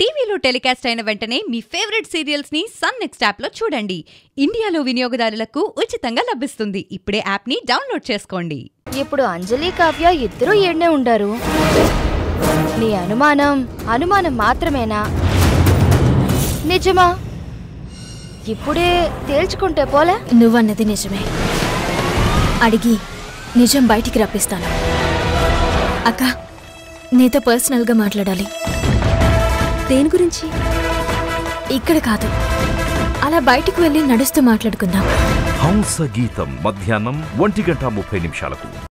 టీవీలో టెలికాస్ట్ అయిన వెంటనే మీ ఫేవరెట్ సీరియల్స్ ని సన్ నెక్స్ట్ యాప్ లో చూడండి ఇండియాలో వినియోగదారులకు ఉచితంగా లభిస్తుంది ఇప్పుడే యాప్ ని డౌన్లోడ్ చేసుకోండి ఇప్పుడు అంజలి కావ్య ఇద్దరూ ఏడ్నే ఉండారు నీ అనుమానం అనుమానం మాత్రమేనా నిజమా ఇప్పుడే తేల్చుకుంటే పోలే నువ్వన్నది నిజమే అడిగి నిజం బయటికి రప్పిస్తాను అక్క నీతో పర్సనల్గా మాట్లాడాలి దేని గురించి ఇక్కడ కాదు అలా బయటికి వెళ్ళి నడుస్తూ మాట్లాడుకుందాం హంస గీతం మధ్యాహ్నం ఒంటి గంట ముప్పై నిమిషాలకు